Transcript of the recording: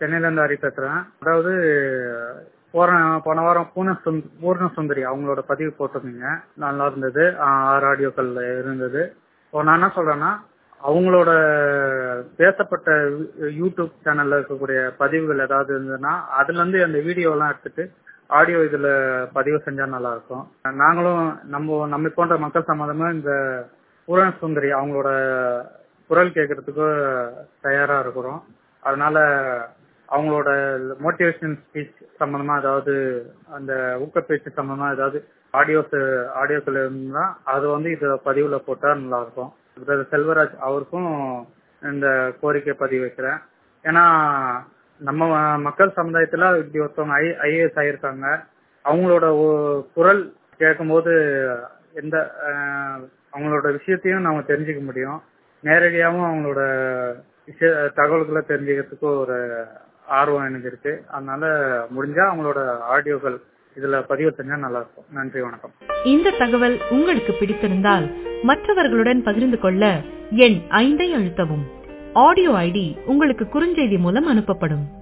சென்னையில இருந்து ஹரி பேசுறேன் அதாவது போன போன வாரம் பூர்ண சுந் பூர்ண சுந்தரி அவங்களோட பதிவு போட்டிருந்தீங்க நல்லா இருந்தது ஆஹ் ஆறு ஆடியோக்கள் இருந்தது இப்போ நான் என்ன சொல்றேன்னா அவங்களோட பேசப்பட்ட யூ- யூடியூப் சேனல்ல இருக்கக்கூடிய பதிவுகள் ஏதாவது இருந்ததுன்னா அதுல இருந்து அந்த வீடியோ எல்லாம் எடுத்துட்டு ஆடியோ இதுல பதிவு செஞ்சா நல்லா இருக்கும் நாங்களும் நம்ம நம்ம போன்ற மக்கள் சம்பந்தமா இந்த பூரண சுந்தரி அவங்களோட குரல் கேட்கறதுக்கு தயாரா இருக்கிறோம் அதனால அவங்களோட மோட்டிவேஷன் ஸ்பீச் சம்பந்தமா ஏதாவது அந்த ஊக்கப்பேச்சு சம்பந்தமா ஏதாவது ஆடியோஸ் ஆடியோக்கள் இருந்தா அது வந்து இது பதிவுல போட்டா நல்லா இருக்கும் பிரதர் செல்வராஜ் அவருக்கும் இந்த கோரிக்கை பதிவு வைக்கிறேன் ஏன்னா நம்ம மக்கள் சமுதாயத்துல இப்படி ஒருத்தவங்க ஐ ஐஏஎஸ் ஆயிருக்காங்க அவங்களோட ஒ- குரல் கேட்கும்போது எந்த அஹ், அவங்களோட விஷயத்தையும் நாம தெரிஞ்சுக்க முடியும் நேரடியாகவும் அவங்களோட விஷய தகவல்களை தெரிஞ்சுக்கிறதுக்கு ஒரு ஆர்வம் எனக்கு இருக்கு அதனால முடிஞ்சா அவங்களோட ஆடியோக்கள் இதுல பதிவு செஞ்சா நல்லா இருக்கும் நன்றி வணக்கம் இந்த தகவல் உங்களுக்கு பிடித்திருந்தால் மற்றவர்களுடன் பகிர்ந்து கொள்ள எண் ஐந்தை அழுத்தவும் ஆடியோ ஐடி உங்களுக்கு குறுஞ்செய்தி மூலம் அனுப்பப்படும்